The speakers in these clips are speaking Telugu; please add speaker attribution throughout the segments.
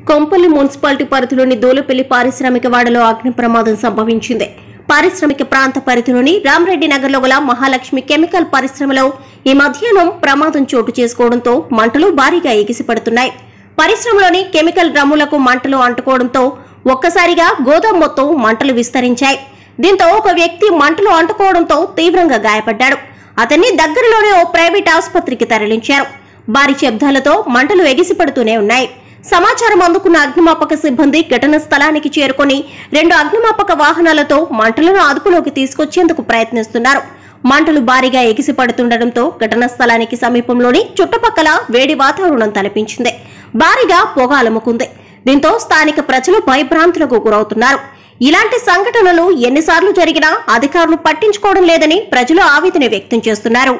Speaker 1: కొంపల్లి మున్సిపాలిటీ పరిధిలోని దూలపల్లి పారిశ్రామిక వాడలో అగ్ని ప్రమాదం సంభవించింది పారిశ్రామిక ప్రాంత పరిధిలోని రామరెడ్డి నగర్లో గల మహాలక్ష్మి కెమికల్ పరిశ్రమలో ఈ మధ్యాహ్నం ప్రమాదం చోటు చేసుకోవడంతో మంటలు భారీగా ఎగిసిపడుతున్నాయి పరిశ్రమలోని కెమికల్ డ్రమ్ములకు మంటలు అంటుకోవడంతో ఒక్కసారిగా గోదాం మొత్తం మంటలు విస్తరించాయి దీంతో ఒక వ్యక్తి మంటలు అంటుకోవడంతో తీవ్రంగా గాయపడ్డాడు అతన్ని దగ్గరలోనే ఓ ప్రైవేట్ ఆసుపత్రికి తరలించారు భారీ శబ్దాలతో మంటలు ఎగిసిపడుతూనే ఉన్నాయి సమాచారం అందుకున్న అగ్నిమాపక సిబ్బంది ఘటన స్థలానికి చేరుకొని రెండు అగ్నిమాపక వాహనాలతో మంటలను అదుపులోకి తీసుకొచ్చేందుకు ప్రయత్నిస్తున్నారు మంటలు భారీగా ఎగిసిపడుతుండటంతో ఘటనా స్థలానికి సమీపంలోని చుట్టుపక్కల వేడి వాతావరణం తలపించింది భారీగా పొగ అలుముకుంది దీంతో స్థానిక ప్రజలు భయభ్రాంతులకు గురవుతున్నారు ఇలాంటి సంఘటనలు ఎన్నిసార్లు జరిగినా అధికారులు పట్టించుకోవడం లేదని ప్రజలు ఆవేదన వ్యక్తం చేస్తున్నారు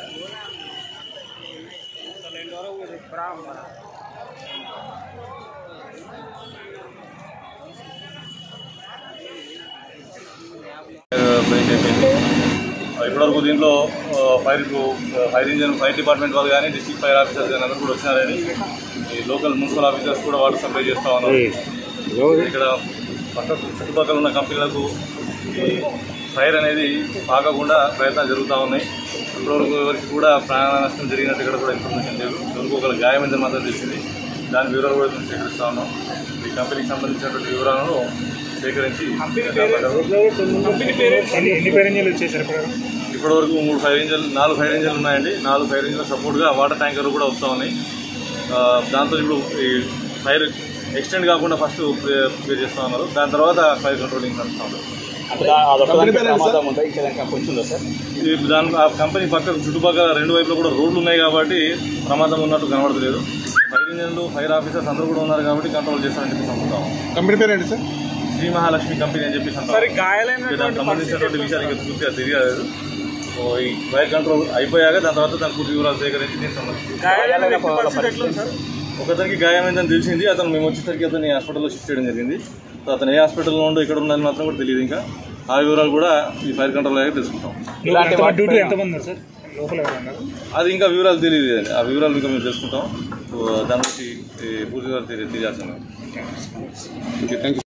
Speaker 2: బ్రేక్ అయిపోయింది ఇప్పటివరకు దీంట్లో ఆ, ఫైర్ ఆ, ఫైర్ ఇంజన్ ఫైర్ డిపార్ట్మెంట్ వాళ్ళు కానీ డిస్ట్రిక్ట్ ఫైర్ ఆఫీసర్స్ కానీ అందరూ కూడా వచ్చినారని ఈ లోకల్ మున్సిపల్ ఆఫీసర్స్ కూడా వాటర్ సప్లై చేస్తూ ఉన్నారు ఇక్కడ పక్క చుట్టుపక్కల ఉన్న కంపెనీలకు ఈ ఫైర్ అనేది పాకకుండా ప్రయత్నాలు జరుగుతూ ఉన్నాయి ఇప్పటివరకు ఎవరికి కూడా ప్రాణ నష్టం జరిగినట్టు ఇక్కడ కూడా ఇన్ఫర్మేషన్ లేదు ఎవరికి ఒకరు గాయమైందని మాత్రం తెలిసింది దాని వివరాలు కూడా మేము సేకరిస్తా ఉన్నాం ఈ కంపెనీకి సంబంధించినటువంటి వివరాలను సేకరించి
Speaker 3: ఎన్ని ఎన్ని ఫైర్ ఇంజన్లు వచ్చేసారు ఇప్పుడు
Speaker 2: ఇప్పటివరకు మూడు ఫైర్ ఇంజన్లు నాలుగు ఫైర్ ఇంజన్లు ఉన్నాయండి నాలుగు ఫైర్ ఇంజన్ల సపోర్ట్గా వాటర్ ట్యాంకర్లు కూడా వస్తూ ఉన్నాయి ఆ, దాంతో ఇప్పుడు ఈ ఫైర్ ఎక్స్టెండ్ కాకుండా ఫస్ట్ ప్రిపేర్ చేస్తూ ఉన్నారు దాని తర్వాత ఫైర్ కంట్రోలింగ్ నడుస్తూ ఉన్నారు ఈ దాని ఆ కంపెనీ పక్క చుట్టుపక్కల రెండు వైపులో కూడా రోడ్లు ఉన్నాయి కాబట్టి ప్రమాదం ఉన్నట్టు కనబడలేదు ఫైర్ ఇంజన్లు ఫైర్ ఆఫీసర్స్ అందరూ కూడా ఉన్నారు కాబట్టి కంట్రోల్ చేస్తారని చెప్పి అనుకుంటాం
Speaker 3: కంపెనీ పేరు ఏంటి సార్
Speaker 2: శ్రీ మహాలక్ష్మి కంపెనీ అని చెప్పి అంటాం దానికి సంబంధించినటువంటి విషయాలు ఇంకా పూర్తిగా తెలియలేదు సో ఈ ఫైర్ కంట్రోల్ అయిపోయాక దాని తర్వాత దాని పూర్తి వివరాలు సేకరించి దీనికి సంబంధించి ఒకతనికి గాయమైందని తెలిసింది అతను మేము వచ్చేసరికి అతన్ని హాస్పిటల్లో షిఫ్ట్ చేయడం జరిగింది సో అతను ఏ హాస్పిటల్లో ఉండో ఇక్కడ ఉన్నది మాత్రం కూడా తెలియదు ఇంకా ఆ వివరాలు కూడా ఈ ఫైర్ కంట్రోల్ అయ్యాక తెలుసుకుంటాం
Speaker 3: డ్యూటీ ఎంతమంది ఉన్నారు సార్ లోపల ఎవరు ఉన్నారు
Speaker 2: అది ఇంకా వివరాలు తెలియదు కదండి. ఆ వివరాలు ఇంకా మేము తెలుసుకుంటాం సో దాని గురించి ఈ పూర్తి వివరాలు తెలియ తెలియాల్సింది
Speaker 3: థ్యాంక్ యూ